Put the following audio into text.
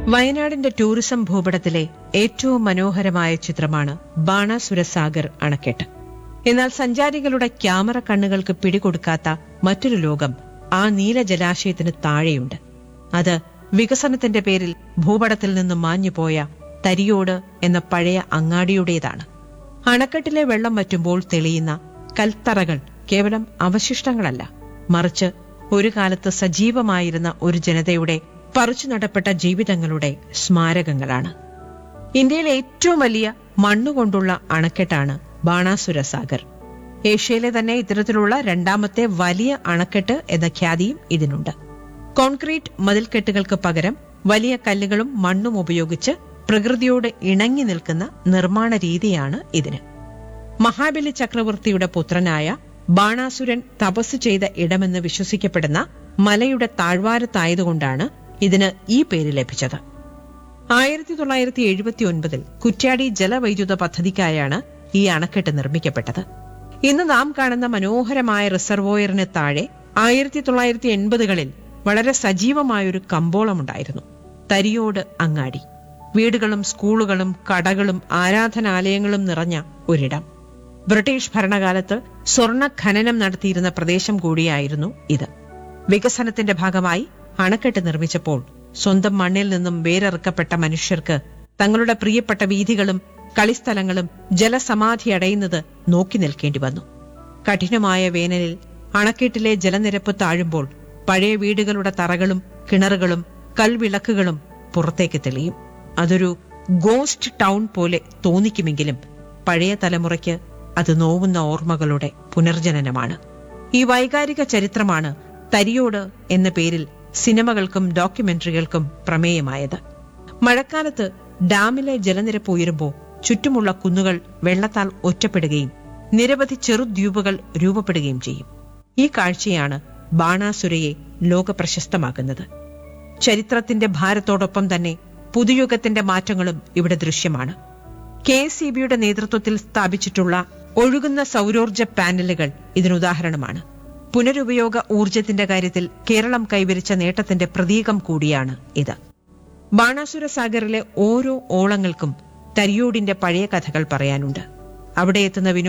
വയനാടിന്റെ ടൂറിസം ഭൂപടത്തിലെ ഏറ്റവും മനോഹരമായ ചിത്രമാണ് ബാണാസുരസാഗർ അണക്കെട്ട് എന്നാൽ സഞ്ചാരികളുടെ ക്യാമറ കണ്ണുകൾക്ക് പിടികൊടുക്കാത്ത മറ്റൊരു ലോകം ആ നീല ജലാശയത്തിന് താഴെയുണ്ട് അത് വികസനത്തിന്റെ പേരിൽ ഭൂപടത്തിൽ നിന്നും മാഞ്ഞുപോയ തരിയോട് എന്ന പഴയ അങ്ങാടിയുടേതാണ് അണക്കെട്ടിലെ വെള്ളം വറ്റുമ്പോൾ തെളിയുന്ന കൽത്തറകൾ കേവലം അവശിഷ്ടങ്ങളല്ല മറിച്ച് ഒരു കാലത്ത് സജീവമായിരുന്ന ഒരു ജനതയുടെ പറിച്ചു നടപ്പെട്ട ജീവിതങ്ങളുടെ സ്മാരകങ്ങളാണ് ഇന്ത്യയിലെ ഏറ്റവും വലിയ മണ്ണുകൊണ്ടുള്ള അണക്കെട്ടാണ് ബാണാസുര സാഗർ ഏഷ്യയിലെ തന്നെ ഇത്തരത്തിലുള്ള രണ്ടാമത്തെ വലിയ അണക്കെട്ട് എന്ന ഖ്യാതിയും ഇതിനുണ്ട് കോൺക്രീറ്റ് മതിൽക്കെട്ടുകൾക്ക് പകരം വലിയ കല്ലുകളും മണ്ണും ഉപയോഗിച്ച് പ്രകൃതിയോട് ഇണങ്ങി നിൽക്കുന്ന നിർമ്മാണ രീതിയാണ് ഇതിന് മഹാബലി ചക്രവർത്തിയുടെ പുത്രനായ ബാണാസുരൻ തപസ് ചെയ്ത ഇടമെന്ന് വിശ്വസിക്കപ്പെടുന്ന മലയുടെ താഴ്വാരത്തായതുകൊണ്ടാണ് ഇതിന് ഈ പേര് ലഭിച്ചത് ആയിരത്തി തൊള്ളായിരത്തി എഴുപത്തി ഒൻപതിൽ കുറ്റ്യാടി ജലവൈദ്യുത പദ്ധതിക്കായാണ് ഈ അണക്കെട്ട് നിർമ്മിക്കപ്പെട്ടത് ഇന്ന് നാം കാണുന്ന മനോഹരമായ റിസർവോയറിന് താഴെ ആയിരത്തി തൊള്ളായിരത്തി എൺപതുകളിൽ വളരെ സജീവമായൊരു കമ്പോളമുണ്ടായിരുന്നു തരിയോട് അങ്ങാടി വീടുകളും സ്കൂളുകളും കടകളും ആരാധനാലയങ്ങളും നിറഞ്ഞ ഒരിടം ബ്രിട്ടീഷ് ഭരണകാലത്ത് സ്വർണ്ണ ഖനനം നടത്തിയിരുന്ന പ്രദേശം കൂടിയായിരുന്നു ഇത് വികസനത്തിന്റെ ഭാഗമായി അണക്കെട്ട് നിർമ്മിച്ചപ്പോൾ സ്വന്തം മണ്ണിൽ നിന്നും വേരറുക്കപ്പെട്ട മനുഷ്യർക്ക് തങ്ങളുടെ പ്രിയപ്പെട്ട വീഥികളും കളിസ്ഥലങ്ങളും ജലസമാധി അടയുന്നത് നോക്കി നിൽക്കേണ്ടി വന്നു കഠിനമായ വേനലിൽ അണക്കെട്ടിലെ ജലനിരപ്പ് താഴുമ്പോൾ പഴയ വീടുകളുടെ തറകളും കിണറുകളും കൽവിളക്കുകളും പുറത്തേക്ക് തെളിയും അതൊരു ഗോസ്റ്റ് ടൗൺ പോലെ തോന്നിക്കുമെങ്കിലും പഴയ തലമുറയ്ക്ക് അത് നോവുന്ന ഓർമ്മകളുടെ പുനർജനനമാണ് ഈ വൈകാരിക ചരിത്രമാണ് തരിയോട് എന്ന പേരിൽ സിനിമകൾക്കും ഡോക്യുമെന്ററികൾക്കും പ്രമേയമായത് മഴക്കാലത്ത് ഡാമിലെ ജലനിരപ്പ് ഉയരുമ്പോൾ ചുറ്റുമുള്ള കുന്നുകൾ വെള്ളത്താൽ ഒറ്റപ്പെടുകയും നിരവധി ചെറുദ്വീപുകൾ രൂപപ്പെടുകയും ചെയ്യും ഈ കാഴ്ചയാണ് ബാണാസുരയെ ലോകപ്രശസ്തമാക്കുന്നത് ചരിത്രത്തിന്റെ ഭാരത്തോടൊപ്പം തന്നെ പുതുയുഗത്തിന്റെ മാറ്റങ്ങളും ഇവിടെ ദൃശ്യമാണ് കെ എസ് ഇ ബിയുടെ നേതൃത്വത്തിൽ സ്ഥാപിച്ചിട്ടുള്ള ഒഴുകുന്ന സൗരോർജ്ജ പാനലുകൾ ഇതിനുദാഹരണമാണ് പുനരുപയോഗ ഊർജത്തിന്റെ കാര്യത്തിൽ കേരളം കൈവരിച്ച നേട്ടത്തിന്റെ പ്രതീകം കൂടിയാണ് ഇത് ബാണാസുര സാഗറിലെ ഓരോ ഓളങ്ങൾക്കും തരിയോടിന്റെ പഴയ കഥകൾ പറയാനുണ്ട് അവിടെ എത്തുന്ന വിനോദ